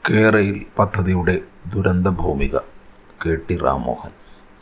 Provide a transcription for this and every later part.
കേരയിൽ പദ്ധതിയുടെ ദുരന്തഭൂമിക K T Ram Mohan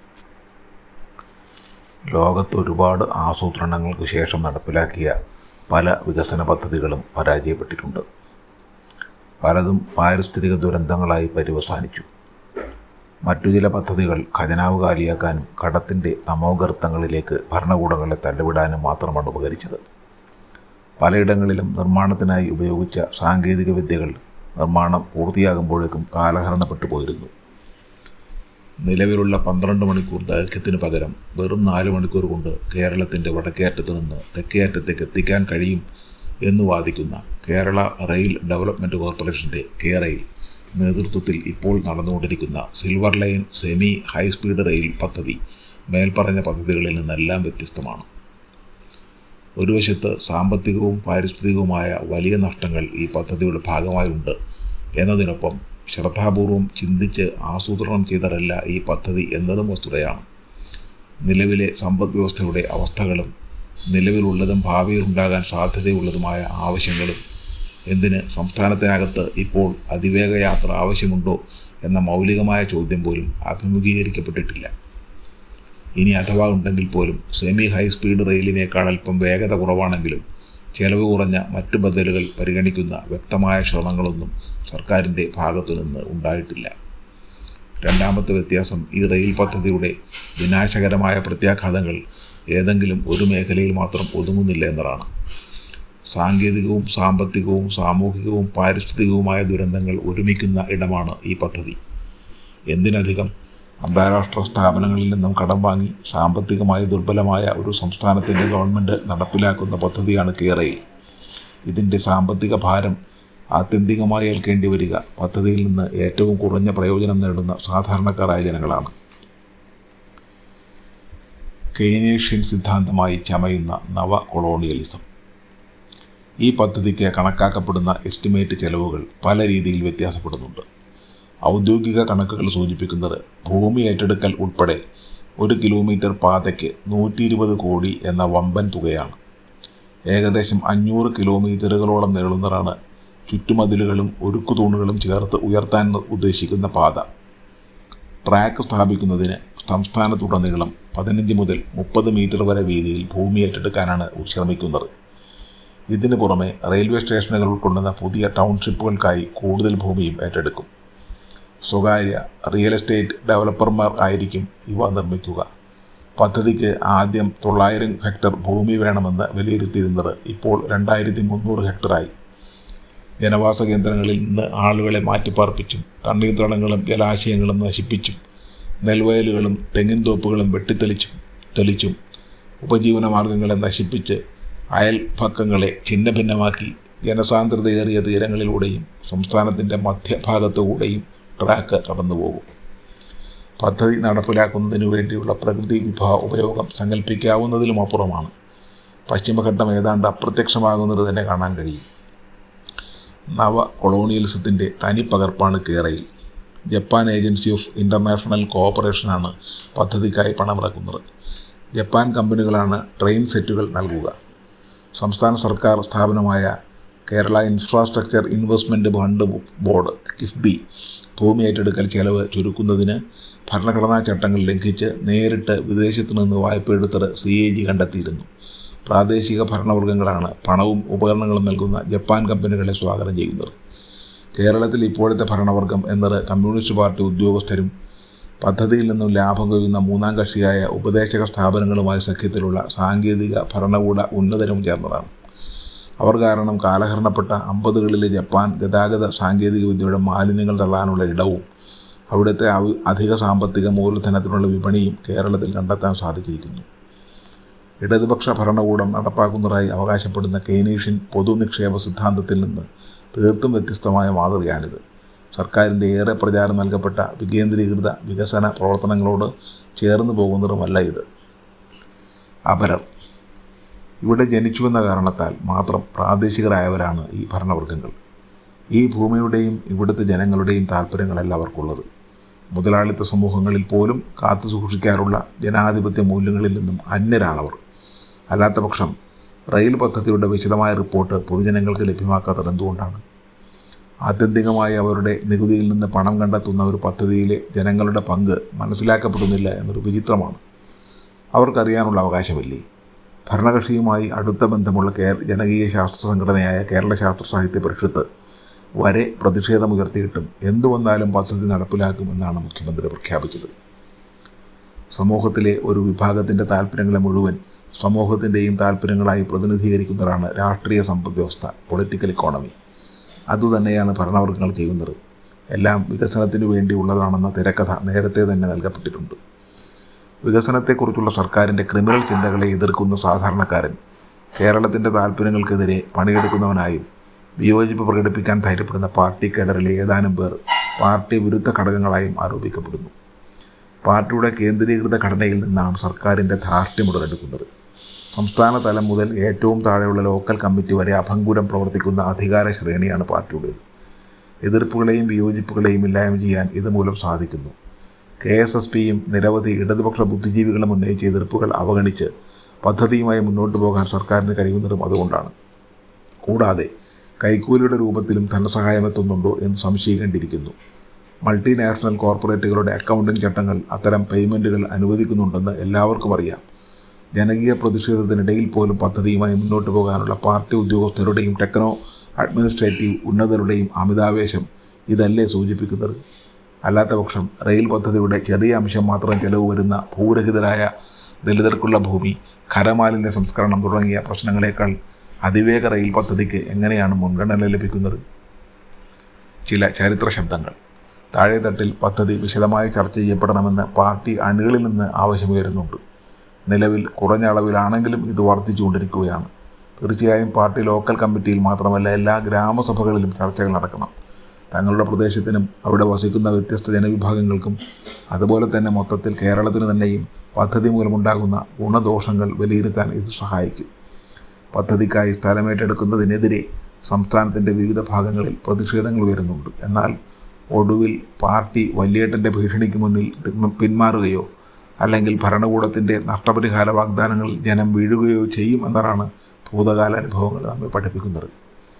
ലോകത്ത് ഒരുപാട് ആസൂത്രണങ്ങൾക്ക് ശേഷം നടപ്പിലാക്കിയ പല വികസന പദ്ധതികളും പരാജയപ്പെട്ടിട്ടുണ്ട് പലതും പാരിസ്ഥിതിക ദുരന്തങ്ങളായി പര്യവസാനിച്ചു മറ്റു ചില പദ്ധതികൾ ഖജനാവ് കാലിയാക്കാനും കടത്തിൻ്റെ തമോഗർത്തങ്ങളിലേക്ക് ഭരണകൂടങ്ങളെ തള്ളിവിടാനും മാത്രമാണ് ഉപകരിച്ചത് പലയിടങ്ങളിലും നിർമ്മാണത്തിനായി ഉപയോഗിച്ച സാങ്കേതിക വിദ്യകൾ നിർമ്മാണം പൂർത്തിയാകുമ്പോഴേക്കും കാലഹരണപ്പെട്ടു പോയിരുന്നു നിലവിലുള്ള പന്ത്രണ്ട് മണിക്കൂർ ദൈർഘ്യത്തിന് പകരം വെറും നാല് മണിക്കൂർ കൊണ്ട് കേരളത്തിൻ്റെ വടക്കേ അറ്റത്ത് നിന്ന് തെക്കേ അറ്റത്തേക്ക് എത്തിക്കാൻ കഴിയും എന്ന് വാദിക്കുന്ന കേരള റെയിൽ ഡെവലപ്മെൻറ്റ് കോർപ്പറേഷൻ്റെ കെ റെയിൽ നേതൃത്വത്തിൽ ഇപ്പോൾ നടന്നുകൊണ്ടിരിക്കുന്ന silver line semi high speed rail പദ്ധതി മേൽപ്പറഞ്ഞ പദ്ധതികളിൽ നിന്നെല്ലാം വ്യത്യസ്തമാണ് ഒരു വശത്ത് സാമ്പത്തികവും പാരിസ്ഥിതികവുമായ വലിയ നഷ്ടങ്ങൾ ഈ പദ്ധതിയുടെ ഭാഗമായുണ്ട് എന്നതിനൊപ്പം ശ്രദ്ധാപൂർവം ചിന്തിച്ച് ആസൂത്രണം ചെയ്തതല്ല ഈ പദ്ധതി എന്നതും വസ്തുതയാണ് നിലവിലെ സമ്പദ് വ്യവസ്ഥയുടെ അവസ്ഥകളും നിലവിലുള്ളതും ഭാവിയിൽ ഉണ്ടാകാൻ സാധ്യതയുള്ളതുമായ ആവശ്യങ്ങളും എന്തിന് സംസ്ഥാനത്തിനകത്ത് ഇപ്പോൾ അതിവേഗ യാത്ര ആവശ്യമുണ്ടോ എന്ന മൗലികമായ ചോദ്യം പോലും അഭിമുഖീകരിക്കപ്പെട്ടിട്ടില്ല ഇനി അഥവാ ഉണ്ടെങ്കിൽ പോലും സെമി ഹൈ സ്പീഡ് റെയിലിനേക്കാൾ അല്പം വേഗത കുറവാണെങ്കിലും ചെലവ് കുറഞ്ഞ മറ്റു ബദലുകൾ പരിഗണിക്കുന്ന വ്യക്തമായ ശ്രമങ്ങളൊന്നും സർക്കാരിൻ്റെ ഭാഗത്തു നിന്ന് ഉണ്ടായിട്ടില്ല രണ്ടാമത്തെ വ്യത്യാസം ഈ റെയിൽ പദ്ധതിയുടെ വിനാശകരമായ പ്രത്യാഘാതങ്ങൾ ഏതെങ്കിലും ഒരു മേഖലയിൽ മാത്രം ഒതുങ്ങുന്നില്ല എന്നതാണ് സാങ്കേതികവും സാമ്പത്തികവും സാമൂഹികവും പാരിസ്ഥിതികവുമായ ദുരന്തങ്ങൾ ഒരുമിക്കുന്ന ഇടമാണ് ഈ പദ്ധതി എന്തിനധികം അന്താരാഷ്ട്ര സ്ഥാപനങ്ങളിൽ നിന്നും കടം വാങ്ങി സാമ്പത്തികമായി ദുർബലമായ ഒരു സംസ്ഥാനത്തിൻ്റെ ഗവൺമെൻറ് നടപ്പിലാക്കുന്ന പദ്ധതിയാണ് കേരയിൽ ഇതിൻ്റെ സാമ്പത്തിക ഭാരം ആത്യന്തികമായി ഏൽക്കേണ്ടി വരിക പദ്ധതിയിൽ നിന്ന് ഏറ്റവും കുറഞ്ഞ പ്രയോജനം നേടുന്ന സാധാരണക്കാരായ ജനങ്ങളാണ് കെയ്നേഷ്യൻ സിദ്ധാന്തമായി ചമയുന്ന നവ കൊളോണിയലിസം ഈ പദ്ധതിക്ക് കണക്കാക്കപ്പെടുന്ന എസ്റ്റിമേറ്റ് ചെലവുകൾ പല രീതിയിൽ വ്യത്യാസപ്പെടുന്നുണ്ട് ഔദ്യോഗിക കണക്കുകൾ സൂചിപ്പിക്കുന്നത് ഭൂമി ഏറ്റെടുക്കൽ ഉൾപ്പെടെ ഒരു കിലോമീറ്റർ പാതയ്ക്ക് നൂറ്റി ഇരുപത് കോടി എന്ന വമ്പൻ തുകയാണ് ഏകദേശം അഞ്ഞൂറ് കിലോമീറ്ററുകളോളം നീളുന്നതാണ് ചുറ്റുമതിലുകളും ഉരുക്കുതൂണുകളും ചേർത്ത് ഉയർത്താൻ ഉദ്ദേശിക്കുന്ന പാത ട്രാക്ക് സ്ഥാപിക്കുന്നതിന് സംസ്ഥാനത്തുടനീളം പതിനഞ്ച് മുതൽ മുപ്പത് മീറ്റർ വരെ വീതിയിൽ ഭൂമി ഏറ്റെടുക്കാനാണ് ശ്രമിക്കുന്നത് ഇതിനു പുറമെ റെയിൽവേ സ്റ്റേഷനുകൾ ഉൾക്കൊള്ളുന്ന പുതിയ ടൗൺഷിപ്പുകൾക്കായി കൂടുതൽ ഭൂമിയും ഏറ്റെടുക്കും സ്വകാര്യ റിയൽ എസ്റ്റേറ്റ് ഡെവലപ്പർമാർ ആയിരിക്കും ഇവ നിർമ്മിക്കുക പദ്ധതിക്ക് ആദ്യം തൊള്ളായിരം ഹെക്ടർ ഭൂമി വേണമെന്ന് വിലയിരുത്തിയിരുന്നത് ഇപ്പോൾ രണ്ടായിരത്തി മുന്നൂറ് ഹെക്ടറായി ജനവാസ കേന്ദ്രങ്ങളിൽ നിന്ന് ആളുകളെ മാറ്റിപ്പാർപ്പിച്ചും തണ്ണീർത്തടങ്ങളും ജലാശയങ്ങളും നശിപ്പിച്ചും നെൽവയലുകളും തെങ്ങിൻ തോപ്പുകളും വെട്ടിത്തെളിച്ചും തെളിച്ചും ഉപജീവന മാർഗങ്ങളെ നശിപ്പിച്ച് അയൽപക്കങ്ങളെ ഛിന്ന ഭിന്നമാക്കി ജനസാന്ദ്രതയേറിയ തീരങ്ങളിലൂടെയും സംസ്ഥാനത്തിൻ്റെ മധ്യഭാഗത്തുകൂടെയും ട്രാക്ക് കടന്നുപോകും പദ്ധതി നടപ്പിലാക്കുന്നതിനു വേണ്ടിയുള്ള പ്രകൃതി വിഭവ ഉപയോഗം സങ്കല്പിക്കാവുന്നതിലും അപ്പുറമാണ് പശ്ചിമഘട്ടം ഏതാണ്ട് അപ്രത്യക്ഷമാകുന്നത് തന്നെ കാണാൻ കഴിയും നവ കൊളോണിയലിസത്തിൻ്റെ തനിപ്പകർപ്പാണ് കേരയിൽ ജപ്പാൻ ഏജൻസി ഓഫ് ഇൻ്റർനാഷണൽ കോഓപ്പറേഷനാണ് പദ്ധതിക്കായി പണമിറക്കുന്നത് ജപ്പാൻ കമ്പനികളാണ് ട്രെയിൻ സെറ്റുകൾ നൽകുക സംസ്ഥാന സർക്കാർ സ്ഥാപനമായ Kerala infrastructure investment fund board KIIFB ഭൂമി ഏറ്റെടുക്കൽ ചെലവ് ചുരുക്കുന്നതിന് ഭരണഘടനാ ചട്ടങ്ങൾ ലംഘിച്ച് നേരിട്ട് വിദേശത്തു നിന്ന് വായ്പ എടുത്തത് സി എ ജി കണ്ടെത്തിയിരുന്നു പ്രാദേശിക ഭരണവർഗ്ഗങ്ങളാണ് പണവും ഉപകരണങ്ങളും നൽകുന്ന ജപ്പാൻ കമ്പനികളെ സ്വാഗതം ചെയ്യുന്നത് കേരളത്തിൽ ഇപ്പോഴത്തെ ഭരണവർഗം എന്നത് കമ്മ്യൂണിസ്റ്റ് പാർട്ടി ഉദ്യോഗസ്ഥരും പദ്ധതിയിൽ നിന്നും ലാഭം കൊയ്യുന്ന മൂന്നാം കക്ഷിയായ ഉപദേശക സ്ഥാപനങ്ങളുമായി സഖ്യത്തിലുള്ള സാങ്കേതിക ഭരണകൂട ഉന്നതരും ചേർന്നതാണ് അവർ കാരണം കാലഹരണപ്പെട്ട അമ്പതുകളിലെ ജപ്പാൻ ഗതാഗത സാങ്കേതിക വിദ്യയുടെ മാലിന്യങ്ങൾ തള്ളാനുള്ള ഇടവും അവിടുത്തെ അധിക സാമ്പത്തിക മൂലധനത്തിനുള്ള വിപണിയും കേരളത്തിൽ കണ്ടെത്താൻ സാധിച്ചിരിക്കുന്നു ഇടതുപക്ഷ ഭരണകൂടം നടപ്പാക്കുന്നതായി അവകാശപ്പെടുന്ന കെയ്നീഷ്യൻ പൊതുനിക്ഷേപ സിദ്ധാന്തത്തിൽ നിന്ന് തീർത്തും വ്യത്യസ്തമായ മാതൃകയാണിത് സർക്കാരിൻ്റെ ഏറെ പ്രചാരം നൽകപ്പെട്ട വികേന്ദ്രീകൃത വികസന പ്രവർത്തനങ്ങളോട് ചേർന്ന് പോകുന്നതുമല്ല ഇത് അപരർ ഇവിടെ ജനിച്ചുവെന്ന കാരണത്താൽ മാത്രം പ്രാദേശികരായവരാണ് ഈ ഭരണവർഗ്ഗങ്ങൾ ഈ ഭൂമിയുടെയും ഇവിടുത്തെ ജനങ്ങളുടെയും താല്പര്യങ്ങളല്ല അവർക്കുള്ളത് മുതലാളിത്ത സമൂഹങ്ങളിൽ പോലും കാത്തു സൂക്ഷിക്കാറുള്ള ജനാധിപത്യ മൂല്യങ്ങളിൽ നിന്നും അന്യരാണവർ അല്ലാത്ത പക്ഷം റെയിൽ പദ്ധതിയുടെ വിശദമായ റിപ്പോർട്ട് പൊതുജനങ്ങൾക്ക് ലഭ്യമാക്കാത്തത് എന്തുകൊണ്ടാണ് ആത്യന്തികമായി അവരുടെ നികുതിയിൽ നിന്ന് പണം കണ്ടെത്തുന്ന ഒരു പദ്ധതിയിലെ ജനങ്ങളുടെ പങ്ക് മനസ്സിലാക്കപ്പെടുന്നില്ല എന്നൊരു വിചിത്രമാണ് അവർക്കറിയാനുള്ള അവകാശമില്ലേ ഭരണകക്ഷിയുമായി അടുത്ത ബന്ധമുള്ള കേ ജനകീയ ശാസ്ത്ര സംഘടനയായ കേരള ശാസ്ത്ര സാഹിത്യ പരിഷത്ത് വരെ പ്രതിഷേധമുയർത്തിയിട്ടും എന്തു വന്നാലും പദ്ധതി നടപ്പിലാക്കുമെന്നാണ് മുഖ്യമന്ത്രി പ്രഖ്യാപിച്ചത് സമൂഹത്തിലെ ഒരു വിഭാഗത്തിൻ്റെ താല്പര്യങ്ങളെ മുഴുവൻ സമൂഹത്തിൻ്റെയും താല്പര്യങ്ങളായി പ്രതിനിധീകരിക്കുന്നതാണ് രാഷ്ട്രീയ സമ്പദ്വ്യവസ്ഥ പൊളിറ്റിക്കൽ ഇക്കോണമി അതുതന്നെയാണ് ഭരണവർഗങ്ങൾ ചെയ്യുന്നത് എല്ലാം വികസനത്തിനു വേണ്ടിയുള്ളതാണെന്ന തിരക്കഥ നേരത്തെ തന്നെ നൽകപ്പെട്ടിട്ടുണ്ട് വികസനത്തെക്കുറിച്ചുള്ള സർക്കാരിൻ്റെ ക്രിമിനൽ ചിന്തകളെ എതിർക്കുന്ന സാധാരണക്കാരൻ കേരളത്തിൻ്റെ താല്പര്യങ്ങൾക്കെതിരെ പണിയെടുക്കുന്നവനായും വിയോജിപ്പ് പ്രകടിപ്പിക്കാൻ ധൈര്യപ്പെടുന്ന പാർട്ടി കേഡറിലെ ഏതാനും പേർ പാർട്ടി വിരുദ്ധ ഘടകങ്ങളായും ആരോപിക്കപ്പെടുന്നു പാർട്ടിയുടെ കേന്ദ്രീകൃത ഘടനയിൽ നിന്നാണ് സർക്കാരിൻ്റെ ധാർഷ്ട്യം ഉടലെടുക്കുന്നത് സംസ്ഥാന തലം മുതൽ ഏറ്റവും താഴെയുള്ള ലോക്കൽ കമ്മിറ്റി വരെ അഭംഗുരം പ്രവർത്തിക്കുന്ന അധികാര ശ്രേണിയാണ് പാർട്ടിയുടേത് എതിർപ്പുകളെയും വിയോജിപ്പുകളെയും ഇല്ലായ്മ ചെയ്യാൻ ഇതുമൂലം സാധിക്കുന്നു കെ എസ് എസ് പിയും നിരവധി ഇടതുപക്ഷ ബുദ്ധിജീവികളും ഉന്നയിച്ച എതിർപ്പുകൾ അവഗണിച്ച് പദ്ധതിയുമായി മുന്നോട്ട് പോകാൻ സർക്കാരിന് കഴിയുന്നതും അതുകൊണ്ടാണ് കൂടാതെ കൈക്കൂലിയുടെ രൂപത്തിലും ധനസഹായം എത്തുന്നുണ്ടോ എന്ന് സംശയിക്കേണ്ടിയിരിക്കുന്നു മൾട്ടിനാഷണൽ കോർപ്പറേറ്റുകളുടെ അക്കൗണ്ടിംഗ് ചട്ടങ്ങൾ അത്തരം പേയ്മെൻറ്റുകൾ അനുവദിക്കുന്നുണ്ടെന്ന് എല്ലാവർക്കും അറിയാം ജനകീയ പ്രതിഷേധത്തിനിടയിൽ പോലും പദ്ധതിയുമായി മുന്നോട്ട് പോകാനുള്ള പാർട്ടി ഉദ്യോഗസ്ഥരുടെയും ടെക്നോ അഡ്മിനിസ്ട്രേറ്റീവ് ഉന്നതരുടെയും അമിതാവേശം ഇതല്ലേ സൂചിപ്പിക്കുന്നത് അല്ലാത്തപക്ഷം റെയിൽ പദ്ധതിയുടെ ചെറിയ അംശം മാത്രം ചെലവ് വരുന്ന ഭൂരഹിതരായ ദലിതർക്കുള്ള ഭൂമി ഖരമാലിന്യ സംസ്കരണം തുടങ്ങിയ പ്രശ്നങ്ങളെക്കാൾ അതിവേഗ റെയിൽ പദ്ധതിക്ക് എങ്ങനെയാണ് മുൻഗണന ലഭിക്കുന്നത് ചില ചരിത്ര ശബ്ദങ്ങൾ താഴെത്തട്ടിൽ പദ്ധതി വിശദമായി ചർച്ച ചെയ്യപ്പെടണമെന്ന് പാർട്ടി അണികളിൽ നിന്ന് ആവശ്യമുയരുന്നുണ്ട് നിലവിൽ കുറഞ്ഞ അളവിലാണെങ്കിലും ഇത് വർദ്ധിച്ചുകൊണ്ടിരിക്കുകയാണ് തീർച്ചയായും പാർട്ടി ലോക്കൽ കമ്മിറ്റിയിൽ മാത്രമല്ല എല്ലാ ഗ്രാമസഭകളിലും ചർച്ചകൾ നടക്കണം തങ്ങളുടെ പ്രദേശത്തിനും അവിടെ വസിക്കുന്ന വ്യത്യസ്ത ജനവിഭാഗങ്ങൾക്കും അതുപോലെ തന്നെ മൊത്തത്തിൽ കേരളത്തിന് തന്നെയും പദ്ധതി മൂലമുണ്ടാകുന്ന ഗുണദോഷങ്ങൾ വിലയിരുത്താൻ ഇത് സഹായിക്കും പദ്ധതിക്കായി സ്ഥലമേറ്റെടുക്കുന്നതിനെതിരെ സംസ്ഥാനത്തിൻ്റെ വിവിധ ഭാഗങ്ങളിൽ പ്രതിഷേധങ്ങൾ ഉയരുന്നുണ്ട് എന്നാൽ ഒടുവിൽ പാർട്ടി വല്യേട്ടൻ്റെ ഭീഷണിക്ക് മുന്നിൽ പിന്മാറുകയോ അല്ലെങ്കിൽ ഭരണകൂടത്തിൻ്റെ നഷ്ടപരിഹാര വാഗ്ദാനങ്ങളിൽ ജനം വീഴുകയോ ചെയ്യും എന്നതാണ് ഭൂതകാല അനുഭവങ്ങൾ നമ്മെ പഠിപ്പിക്കുന്നത്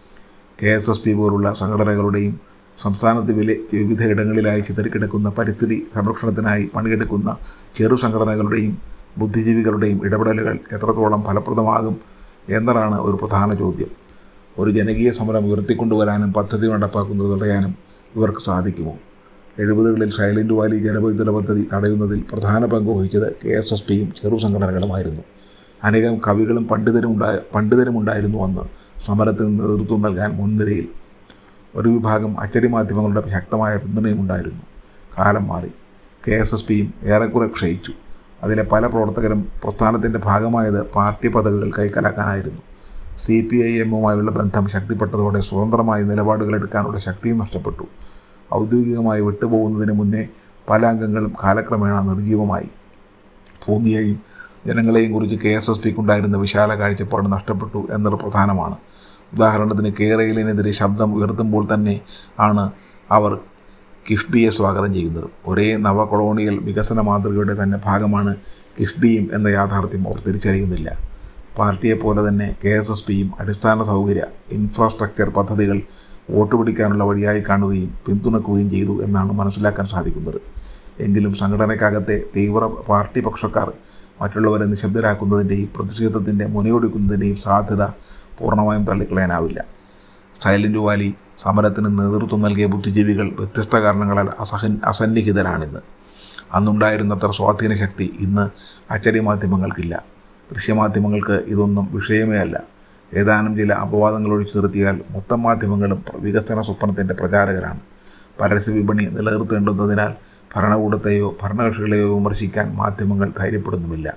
കെ എസ് എസ് പി പോലുള്ള സംഘടനകളുടെയും സംസ്ഥാനത്ത് വില വിവിധ ഇടങ്ങളിലായി ചിതറിക്കിടക്കുന്ന പരിസ്ഥിതി സംരക്ഷണത്തിനായി പണിയെടുക്കുന്ന ചെറു സംഘടനകളുടെയും ബുദ്ധിജീവികളുടെയും ഇടപെടലുകൾ എത്രത്തോളം ഫലപ്രദമാകും എന്നതാണ് ഒരു പ്രധാന ചോദ്യം ഒരു ജനകീയ സമരം ഉയർത്തിക്കൊണ്ടുവരാനും പദ്ധതി നടപ്പാക്കുന്നത് തടയാനും ഇവർക്ക് സാധിക്കുമോ എഴുപതുകളിൽ സൈലൻറ്റ് വാലി ജലവൈദ്യുത പദ്ധതി തടയുന്നതിൽ പ്രധാന പങ്ക് വഹിച്ചത് കെ എസ് എസ് പിയും ചെറു സംഘടനകളുമായിരുന്നു അനേകം കവികളും പണ്ഡിതരും ഉണ്ടായ പണ്ഡിതരും ഉണ്ടായിരുന്നു അന്ന് സമരത്തിന് നേതൃത്വം നൽകാൻ മുൻനിരയിൽ ഒരു വിഭാഗം അച്ചടി മാധ്യമങ്ങളുടെ ശക്തമായ പിന്തുണയും ഉണ്ടായിരുന്നു കാലം മാറി കെ എസ് എസ് പിയും ഏറെക്കുറെ ക്ഷയിച്ചു അതിലെ പല പ്രവർത്തകരും പ്രസ്ഥാനത്തിൻ്റെ ഭാഗമായത് പാർട്ടി പദവികൾ കൈക്കലാക്കാനായിരുന്നു സി പി ഐ എമ്മുമായുള്ള ബന്ധം ശക്തിപ്പെട്ടതോടെ സ്വതന്ത്രമായി നിലപാടുകൾ എടുക്കാനുള്ള ശക്തിയും നഷ്ടപ്പെട്ടു ഔദ്യോഗികമായി വിട്ടുപോകുന്നതിന് മുന്നേ പല അംഗങ്ങളും കാലക്രമേണ നിർജീവമായി ഭൂമിയെയും ജനങ്ങളെയും കുറിച്ച് കെ എസ് എസ് പിക്കുണ്ടായിരുന്ന വിശാല കാഴ്ചപ്പാട് നഷ്ടപ്പെട്ടു എന്നത് പ്രധാനമാണ് ഉദാഹരണത്തിന് കേരളിനെതിരെ ശബ്ദം ഉയർത്തുമ്പോൾ തന്നെ ആണ് അവർ കിഫ്ബിയെ സ്വാഗതം ചെയ്യുന്നത് ഒരേ നവ കൊളോണിയൽ വികസന മാതൃകയുടെ തന്നെ ഭാഗമാണ് കിഫ്ബിയും എന്ന യാഥാർത്ഥ്യം അവർ തിരിച്ചറിയുന്നില്ല പാർട്ടിയെപ്പോലെ തന്നെ കെ എസ് എസ് പിയും അടിസ്ഥാന സൗകര്യ ഇൻഫ്രാസ്ട്രക്ചർ പദ്ധതികൾ വോട്ട് പിടിക്കാനുള്ള വഴിയായി കാണുകയും പിന്തുണക്കുകയും ചെയ്തു എന്നാണ് മനസ്സിലാക്കാൻ സാധിക്കുന്നത് എങ്കിലും സംഘടനയ്ക്കകത്തെ തീവ്ര പാർട്ടി പക്ഷക്കാർ മറ്റുള്ളവരെ നിശബ്ദരാക്കുന്നതിൻ്റെയും പ്രതിഷേധത്തിൻ്റെ മുനയൊടുക്കുന്നതിൻ്റെയും സാധ്യത പൂർണ്ണമായും തള്ളിക്കളയാനാവില്ല സൈലൻറ്റ് വാലി സമരത്തിന് നേതൃത്വം നൽകിയ ബുദ്ധിജീവികൾ വ്യത്യസ്ത കാരണങ്ങളാൽ അസഹൻ അസന്നിഹിതരാണിന്ന് അന്നുണ്ടായിരുന്നത്ര സ്വാധീന ശക്തി ഇന്ന് അച്ചടി മാധ്യമങ്ങൾക്കില്ല ദൃശ്യമാധ്യമങ്ങൾക്ക് ഇതൊന്നും വിഷയമേ അല്ല ഏതാനും ചില അപവാദങ്ങൾ ഒഴിച്ചു നിർത്തിയാൽ മൊത്തം മാധ്യമങ്ങളും വികസന സ്വപ്നത്തിൻ്റെ പ്രചാരകരാണ് പരസ്യ വിപണി നിലനിർത്തേണ്ടുന്നതിനാൽ ഭരണകൂടത്തെയോ ഭരണകക്ഷികളെയോ വിമർശിക്കാൻ മാധ്യമങ്ങൾ ധൈര്യപ്പെടുന്നുമില്ല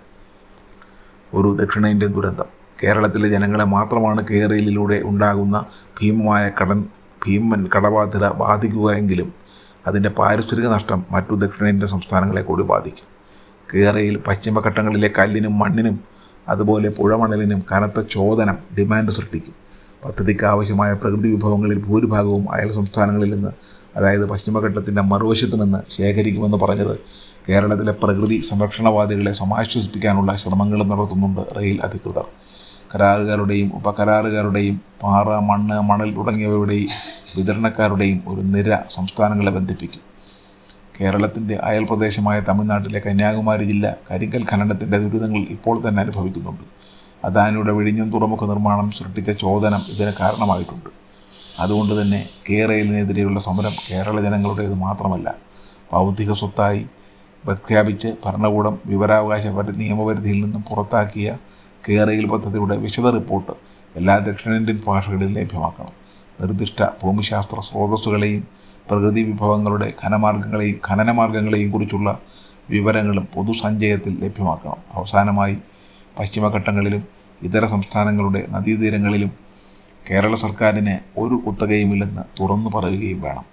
ഒരു ദക്ഷിണേന്ത്യൻ ദുരന്തം കേരളത്തിലെ ജനങ്ങളെ മാത്രമാണ് കേരളയിലൂടെ ഉണ്ടാകുന്ന ഭീമമായ കടൻ ഭീമൻ കടബാധ്യത ബാധിക്കുക എങ്കിലും അതിൻ്റെ പാരിസ്ഥിതിക നഷ്ടം മറ്റു ദക്ഷിണേന്ത്യൻ സംസ്ഥാനങ്ങളെ കൂടി ബാധിക്കും കേരളയിൽ പശ്ചിമഘട്ടങ്ങളിലെ കല്ലിനും മണ്ണിനും അതുപോലെ പുഴമണലിനും കനത്ത ചോദനം ഡിമാൻഡ് സൃഷ്ടിക്കും പദ്ധതിക്ക് ആവശ്യമായ പ്രകൃതി വിഭവങ്ങളിൽ ഭൂരിഭാഗവും അയൽ സംസ്ഥാനങ്ങളിൽ നിന്ന് അതായത് പശ്ചിമഘട്ടത്തിൻ്റെ മറുവശത്ത് നിന്ന് ശേഖരിക്കുമെന്ന് പറഞ്ഞത് കേരളത്തിലെ പ്രകൃതി സംരക്ഷണവാദികളെ സമാശ്വസിപ്പിക്കാനുള്ള ശ്രമങ്ങളും നടത്തുന്നുണ്ട് റെയിൽ അധികൃതർ കരാറുകാരുടെയും ഉപകരാറുകാരുടെയും പാറ മണ്ണ് മണൽ തുടങ്ങിയവയുടെയും വിതരണക്കാരുടെയും ഒരു നിര സംസ്ഥാനങ്ങളെ ബന്ധിപ്പിക്കും കേരളത്തിൻ്റെ അയൽ പ്രദേശമായ തമിഴ്നാട്ടിലെ കന്യാകുമാരി ജില്ല കരിങ്കൽ ഖനനത്തിൻ്റെ ദുരിതങ്ങൾ ഇപ്പോൾ തന്നെ അനുഭവിക്കുന്നുണ്ട് അദാനിയുടെ വിഴിഞ്ഞം തുറമുഖ നിർമ്മാണം സൃഷ്ടിച്ച ചോദനം ഇതിന് കാരണമായിട്ടുണ്ട് അതുകൊണ്ട് തന്നെ കേരളിനെതിരെയുള്ള സമരം കേരള ജനങ്ങളുടേത് മാത്രമല്ല ബൗദ്ധിക സ്വത്തായി പ്രഖ്യാപിച്ച് ഭരണകൂടം വിവരാവകാശ പരി നിയമപരിധിയിൽ നിന്നും പുറത്താക്കിയ കേരയിൽ പദ്ധതിയുടെ വിശദ റിപ്പോർട്ട് എല്ലാ ദക്ഷിണേന്ത്യൻ ഭാഷകളിലും ലഭ്യമാക്കണം നിർദ്ദിഷ്ട ഭൂമിശാസ്ത്ര സ്രോതസ്സുകളെയും പ്രകൃതി വിഭവങ്ങളുടെ ഖനമാർഗങ്ങളെയും ഖനനമാർഗങ്ങളെയും കുറിച്ചുള്ള വിവരങ്ങളും പൊതുസഞ്ചയത്തിൽ ലഭ്യമാക്കണം അവസാനമായി പശ്ചിമഘട്ടങ്ങളിലും ഇതര സംസ്ഥാനങ്ങളുടെ നദീതീരങ്ങളിലും കേരള സർക്കാരിന് ഒരു കുത്തകയുമില്ലെന്ന് തുറന്നു പറയുകയും വേണം